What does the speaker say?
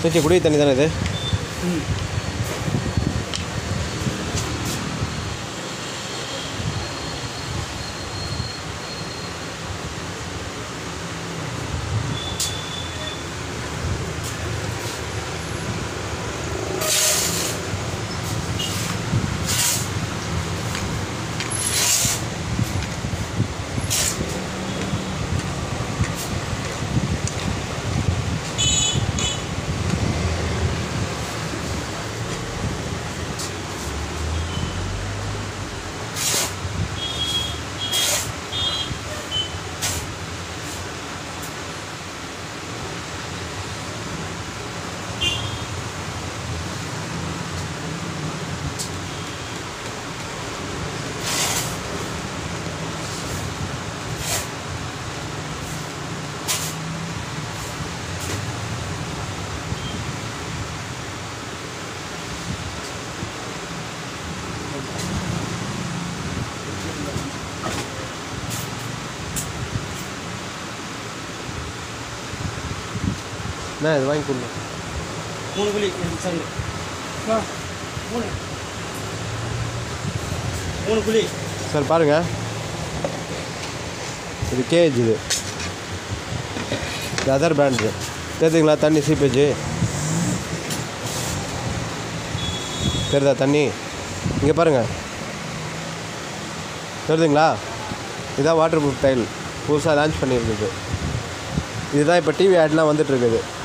சரி குடி தண்ணி தானே இது என்ன இது வாங்கி கொடுங்க மூணு குழி சங்கு மூணு மூணு குழி சார் பாருங்க இது கேஜ் இது இது அதர் பிராண்டு தெரியுதுங்களா தண்ணி சீப்பேஜ் தெரியுதா தண்ணி இங்கே பாருங்க தெரியுதுங்களா இதான் வாட்டர் ப்ரூஃப் டைல் புதுசாக லான்ச் பண்ணியிருக்குது இதுதான் இப்போ டிவி ஆட்லாம் வந்துட்டு இருக்குது